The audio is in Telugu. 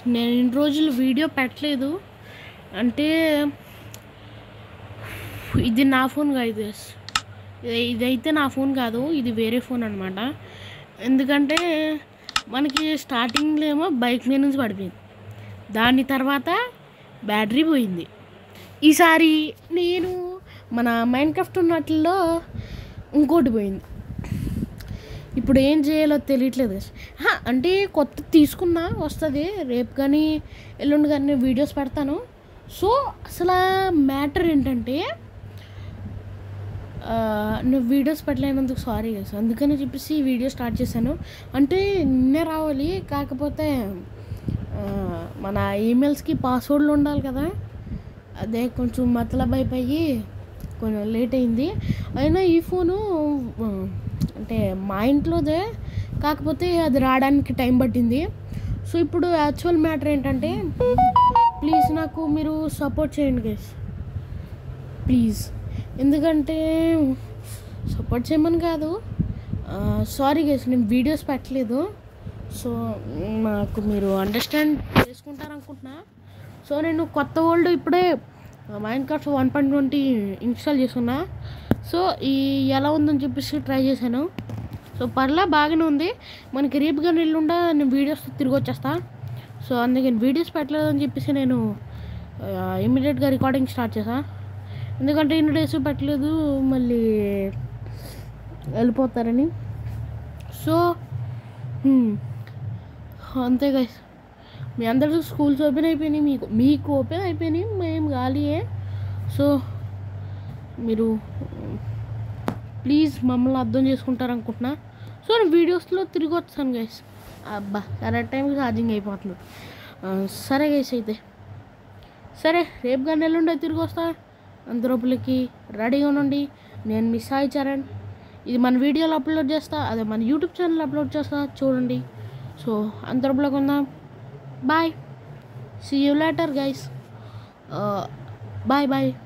నేను ఇన్ని రోజులు వీడియో పెట్టలేదు అంటే ఇది నా ఫోన్ కాదు guys. ఇది ఇదైతే నా ఫోన్ కాదు ఇది వేరే ఫోన్ అనమాట ఎందుకంటే మనకి స్టార్టింగ్లో ఏమో బైక్ మీద నుంచి పడిపోయింది దాని తర్వాత బ్యాటరీ పోయింది ఈసారి నేను మన మైండ్ క్రాఫ్ట్ ఉన్నట్లో ఇంకోటి పోయింది ఇప్పుడు ఏం చేయాలో తెలియట్లేదు guys. హా, అంటే కొత్త తీసుకున్నా వస్తుంది రేపు కానీ ఎల్లుండి కానీ నేను వీడియోస్ పెడతాను సో అసలు మ్యాటర్ ఏంటంటే ఆ, నువ్వు వీడియోస్ పెట్టలేనందుకు సారీ గైస్ అందుకని చెప్పేసి ఈ వీడియో స్టార్ట్ చేశాను అంటే నిన్నే రావాలి కాకపోతే ఆ, మన ఈమెయిల్స్కి పాస్వర్డ్లు ఉండాలి కదా అదే కొంచెం మతలబ్ అయిపోయి కొంచెం లేట్ అయింది అయినా ఈ ఫోను ఆ, అంటే మా ఇంట్లోదే కాకపోతే అది రావడానికి టైం పట్టింది సో ఇప్పుడు యాక్చువల్ మ్యాటర్ ఏంటంటే ప్లీజ్ నాకు మీరు సపోర్ట్ చేయండి గైస్ ప్లీజ్ ఎందుకంటే సపోర్ట్ చేయమని కాదు సారీ గైస్ నేను వీడియోస్ పెట్టలేదు సో నాకు మీరు అండర్స్టాండ్ చేసుకుంటారు అనుకుంటున్నా సో నేను కొత్త వరల్డ్ ఇప్పుడే Minecraft one point twenty install చేసుకున్నా సో ఈ ఎలా ఉందని చెప్పేసి ట్రై చేశాను సో పర్లా బాగానే ఉంది మనకి రేపు కానీ ఎల్లుండా నేను వీడియోస్ తిరిగి వచ్చేస్తా సో అందుకని వీడియోస్ పెట్టలేదని చెప్పేసి నేను ఇమీడియట్గా రికార్డింగ్ స్టార్ట్ చేసా ఎందుకంటే ఇన్ని డేస్ పెట్టలేదు మళ్ళీ వెళ్ళిపోతారని సో హ్మ్, అంతే గైస్ మీ అందరికీ స్కూల్స్ ఓపెన్ అయిపోయినాయి మీకు మీకు ఓపెన్ అయిపోయినాయి మేము ఖాళీయే సో మీరు ప్లీజ్ మమ్మల్ని అర్థం చేసుకుంటారు అనుకుంటున్నా సో నేను వీడియోస్లో తిరిగి వచ్చాను గైస్ అబ్బా కరెక్ట్ టైంకి ఛార్జింగ్ అయిపోతుంది ఆ, సరే గైస్ అయితే సరే రేపు కానీ ఎల్లుండే తిరిగి వస్తా అంతలోపలికి రెడీగా ఉండండి నేను మిస్ సాయి చరణ్ ఇది మన వీడియోలో అప్లోడ్ చేస్తా అదే మన యూట్యూబ్ ఛానల్ అప్లోడ్ చేస్తా చూడండి సో అంతలోపలికి ఉందాం bye see you later guys bye bye